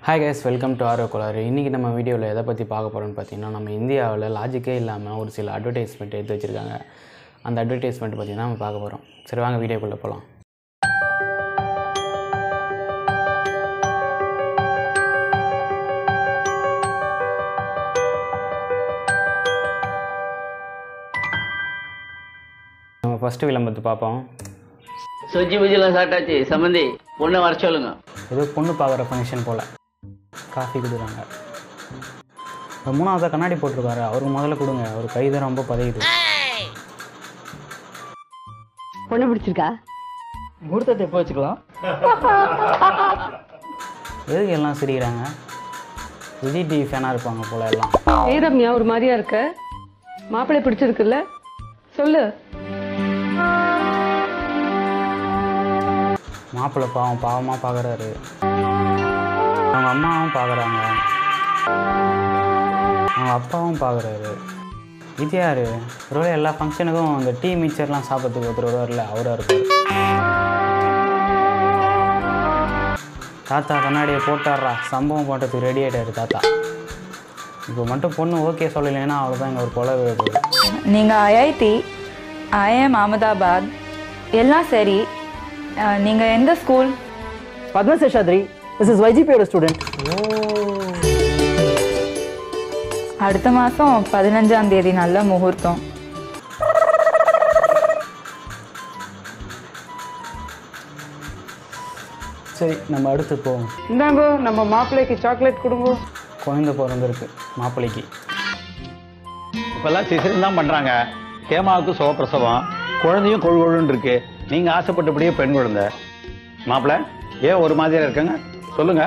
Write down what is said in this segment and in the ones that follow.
Hi guys welcome to ஆரோ கோளாறு இன்றைக்கி நம்ம வீடியோவில் எதை பற்றி பார்க்க போகிறோம்னு பார்த்தீங்கன்னா நம்ம இந்தியாவில் லாஜிக்கே இல்லாமல் ஒரு சில அட்வர்டைஸ்மெண்ட் எடுத்து வச்சுருக்காங்க அந்த அட்வர்டைஸ்மெண்ட் பற்றி தான் நம்ம பார்க்க போகிறோம் சரி வாங்க வீடியோக்குள்ளே போகலாம் நம்ம ஃபஸ்ட்டு விளம்பரத்தை பார்ப்போம் சொஜ்ஜி புஜிலாம் சாப்பிட்டாச்சு சம்மந்தி பொண்ணை வர சொல்லுங்க ஏதோ பொண்ணு பார்க்குற ஃபங்க்ஷன் போல் காஃபி கொடுக்குறாங்க இந்த மூணாவதாக கண்ணாடி போட்டிருக்காரு அவருக்கு முதல்ல கொடுங்க அவர் கை தான் ரொம்ப பதையுது பொண்ணு பிடிச்சிருக்கா முகூர்த்தத்தை எப்போ வச்சுக்கலாம் எதுக்கு எல்லாம் சிரிக்கிறாங்க விஜய் டிவி ஃபேனாக இருப்பாங்க போல எல்லாம் ஏய் ரம்யா ஒரு மாதிரியா இருக்க மாப்பிள்ளை பிடிச்சிருக்குல்ல சொல்லு மாப்பிள்ளை பாவம் பாவமாக பார்க்குறாரு அவங்க அம்மாவும் பார்க்குறாங்க அவங்க அப்பாவும் பார்க்குறாரு இது யார் ஒருவேளை எல்லா ஃபங்க்ஷனுக்கும் அந்த டீ மிக்சர்லாம் சாப்பிட்றதுக்கு ஒருத்தர் வருவார்ல அவராக இருப்பார் தாத்தா கண்ணாடியை போட்டாடுறா சம்பவம் போட்டதுக்கு ரெடி ஆகிட்டாரு தாத்தா இப்போ மட்டும் பொண்ணு ஓகே சொல்லலைன்னா அவ்வளோதான் இங்கே ஒரு கொலை விழ போகுது நீங்கள் ஐஐடி ஐஎம் அகமதாபாத் எல்லாம் சரி நீங்கள் எந்த school Padma Seshadri this is வைஜிபியோட ஸ்டூடெண்ட் அடுத்த மாதம் பதினஞ்சாம் தேதி நல்ல முகூர்த்தம் சரி நம்ம அடுத்து போவோம் இந்தாங்கோ நம்ம மாப்பிள்ளைக்கு சாக்லேட் கொடுங்கோ குழந்தை பிறந்திருக்கு மாப்பிள்ளைக்கு இப்போல்லாம் சிசரின் தான் பண்ணுறாங்க கேமாவுக்கு சுகப்பிரசவம் குழந்தையும் கொழு கொழுன்னு இருக்கு நீங்கள் ஆசைப்பட்டபடியே பெண் குழந்தை மாப்பிள்ளை ஏன் ஒரு மாதிரியா இருக்குங்க சொல்லுங்க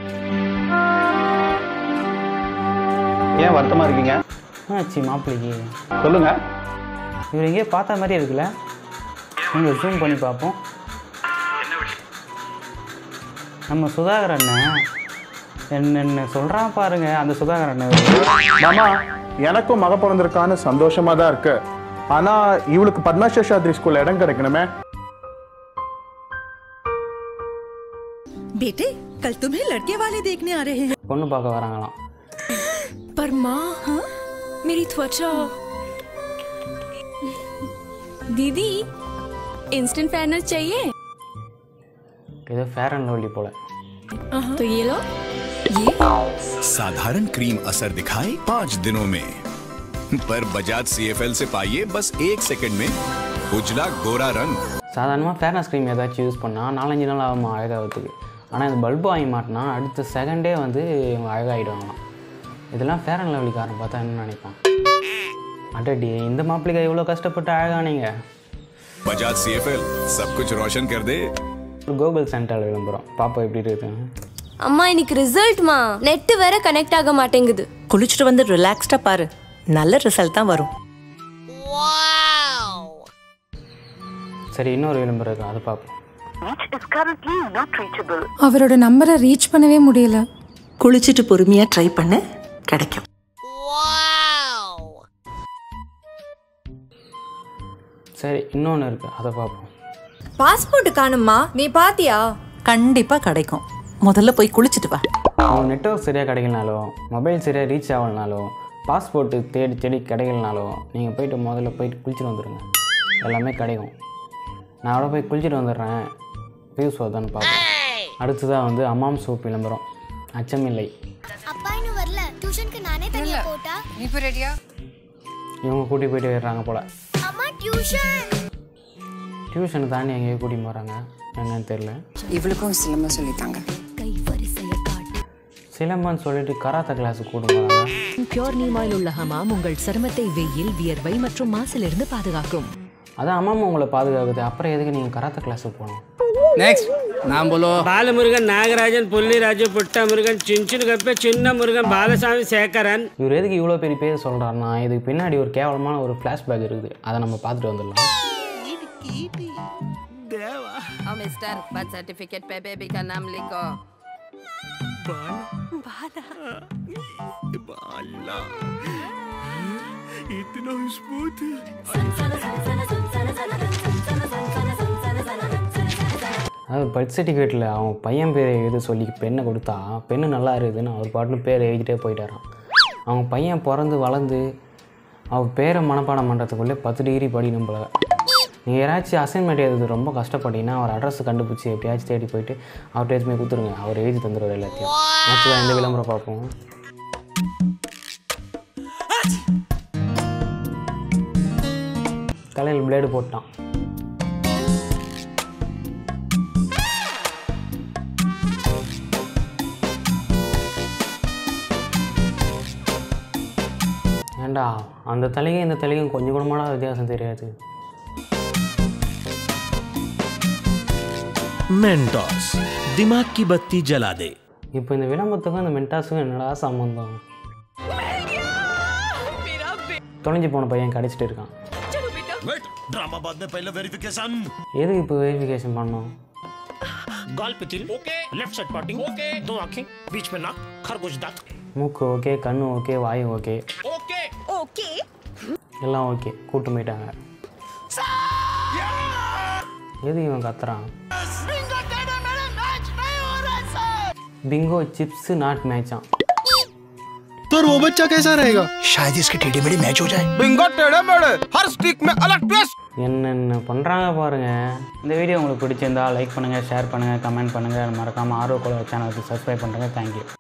ஏன் வருத்தமாக இருக்கீங்க ஆச்சு மாப்பிள்ளைக்கு சொல்லுங்க இவர் எங்கேயோ பார்த்த மாதிரி இருக்குல்ல நீங்கள் ஜூம் பண்ணி பார்ப்போம் நம்ம சுதாகர் அண்ணன் என்னென்ன சொல்கிறான் பாருங்க அந்த சுதாகர் அண்ணன் மாமா எனக்கும் மக பிறந்திருக்கான்னு சந்தோஷமா தான் இருக்கு ஆனா இவளுக்கு பத்மசேஷாத்ரி ஸ்கூல்ல இடம் கிடைக்கணுமே बेटे कल तुम्हें लड़के वाले देखने आ रहे हैं பொண்ணு பார்க்க வராங்களாம் पर माँ हाँ? मेरी त्वचा दीदी इंस्टेंट फेयरनेस चाहिए ஏதோ ஃபேர் அண்ட் லவ்லி போல तो ये लो ये साधारण क्रीम असर दिखाए पाँच दिनों में पर बजाज सीएफएल से पाइए बस एक सेकंड में उजला गोरा रंग சாதாரணமாக ஃபேர்னஸ் க்ரீம் ஏதாச்சும் யூஸ் பண்ணால் நாலஞ்சு நாள் ஆகுமா அழகாகிறதுக்கு ஆனால் இந்த பல்பு வாங்கி மாட்டினா அடுத்த செகண்டே வந்து இவங்க அழகாகிடுவாங்களாம் இதெல்லாம் ஃபேர் அண்ட் லவ்லிக்காரன் பார்த்தா என்ன நினைப்பான் அடடி இந்த மாப்பிள்ளைக்கு எவ்வளோ கஷ்டப்பட்டு அழகானீங்க बजाज सीएफएल सब कुछ रोशन कर दे ஒரு கோகுல் சென்டரில் விளம்பரம் பாப்பா எப்படி இருக்குது அம்மா இன்னைக்கு ரிசல்ட்மா நெட் வேற கனெக்ட் ஆக மாட்டேங்குது குளிச்சுட்டு வந்து ரிலாக்ஸ்டா பாரு நல்ல ரிசல்ட் தான் வரும் சரி இன்னொரு விளம்பரம் இருக்கு அதை பார்ப்போம் அவரோட நம்பரை ரீச் பண்ணவே முடியல குளிச்சுட்டு பொறுமையா ட்ரை பண்ண கிடைக்கும் சரி இன்னொன்று இருக்குது அதை பார்ப்போம் பாஸ்போர்ட் காணுமா நீ பாத்தியா கண்டிப்பா கிடைக்கும் முதல்ல போய் குளிச்சுட்டு வா உங்கள் நெட்ஒர்க் சரியாக கிடைக்கலனாலும் மொபைல் சரியாக ரீச் ஆகலனாலும் பாஸ்போர்ட்டு தேடி தேடி கிடைக்கலனாலும் நீங்கள் போயிட்டு முதல்ல போயிட்டு குளிச்சுட்டு வந்துடுங்க எல்லாமே கிடைக்கும் நான் கூட போய் குளிச்சுட்டு வந்துடுறேன் வியூஸ் வருதான்னு பார்ப்போம் அடுத்ததாக வந்து அம்மாம் சோப் விளம்பரம் அச்சமில்லை அப்பா இன்னும் வரல டியூஷனுக்கு நானே தனியா போட்டா நீ ரெடியா இவங்க கூட்டி போயிட்டு வர்றாங்க போல் அம்மா டியூஷன் டியூஷனை தாண்டி எங்கேயோ கூட்டி போகிறாங்க என்னன்னு தெரில இவளுக்கும் சிலம்ப சொல்லித்தாங்க சிலம்பன்னு சொல்லிட்டு கராத்தே கிளாஸுக்கு கூட்டு போகிறாங்க பியோர் நீமாயில் உள்ள ஹமாம் உங்கள் சருமத்தை வெயில் வியர்வை மற்றும் மாசிலிருந்து பாதுகாக்கும் அதான் அம்மா உங்களை பாதுகாக்குது அப்புறம் எதுக்கு நீங்கள் கராத்தே கிளாஸுக்கு போகணும் நெக்ஸ்ட் நான் போலோ பாலமுருகன் நாகராஜன் புள்ளிராஜு புட்ட முருகன் சின்சின் கப்ப சின்ன முருகன் பாலசாமி சேகரன் இவர் எதுக்கு இவ்வளோ பெரிய பேர் சொல்கிறாருன்னா இதுக்கு பின்னாடி ஒரு கேவலமான ஒரு ஃப்ளாஷ்பேக் இருக்குது அதை நம்ம பார்த்துட்டு வந்துடலாம் मिस्टर बर्थ सर्टिफिकेट पे बेबी का नाम लिखो அதாவது பர்த் சர்டிஃபிகேட்டில் அவன் பையன் பேரை எழுத சொல்லி பெண்ணை கொடுத்தா பெண்ணு நல்லா இருக்குதுன்னு அவர் பாட்டுன்னு பேரை எழுதிட்டே போயிட்டாரான் அவங்க பையன் பிறந்து வளர்ந்து அவர் பேரை மனப்பாடம் பண்ணுறதுக்குள்ளே பத்து டிகிரி படிக்கணும் போல நீங்கள் யாராச்சும் அசைன்மெண்ட் எழுதுறது ரொம்ப கஷ்டப்பட்டீங்கன்னா அவர் அட்ரஸ் கண்டுபிடிச்சி எப்படியாச்சும் தேடி போயிட்டு அவர்கிட்ட எதுவுமே கொடுத்துருங்க அவர் எழுதி தந்துடுவார் எல்லாத்தையும் ஆக்சுவலாக இந்த விளம்பரம் பார்ப்போம் தலையில் பிளேடு போட்டான் ஏண்டா அந்த தலையும் இந்த தலையும் கொஞ்சம் கூடமாடா வித்தியாசம் தெரியாது मेंटोस दिमाग की बत्ती जला दे இப்போ இந்த விளம்பரத்துக்கும் இந்த மென்டாஸுக்கும் என்னடா சம்மந்தம் தொலைஞ்சு போன பையன் கடிச்சிட்டு இருக்கான் ड्रामा बाद में पहले वेरिफिकेशन எதுக்கு இப்போ வெரிஃபிகேஷன் பண்ணோம் गाल पे तिल okay left side parting okay दो आंखें बीच में नाक खरगोश दांत மூக்கு ஓகே கண்ணு ஓகே வாய் ஓகே ओके ओके எல்லாம் ஓகே கூட்டு போயிட்டாங்க எது இவன் கத்துறான் பிங்கோ சிப்ஸ் நாட் மேட்சான் तो वो बच्चा कैसा रहेगा शायद इसके टेढ़े मेढ़े मैच हो जाए बिंगो टेढ़े मेढ़े हर स्टिक में अलग ट्विस्ट என்னென்ன பண்ணுறாங்க பாருங்க இந்த வீடியோ உங்களுக்கு பிடிச்சிருந்தா லைக் பண்ணுங்கள் ஷேர் பண்ணுங்கள் கமெண்ட் பண்ணுங்கள் மறக்காமல் ஆர்வ கோல சேனலுக்கு சப்ஸ்கிரைப் பண்ணுறேங்க தேங்க்யூ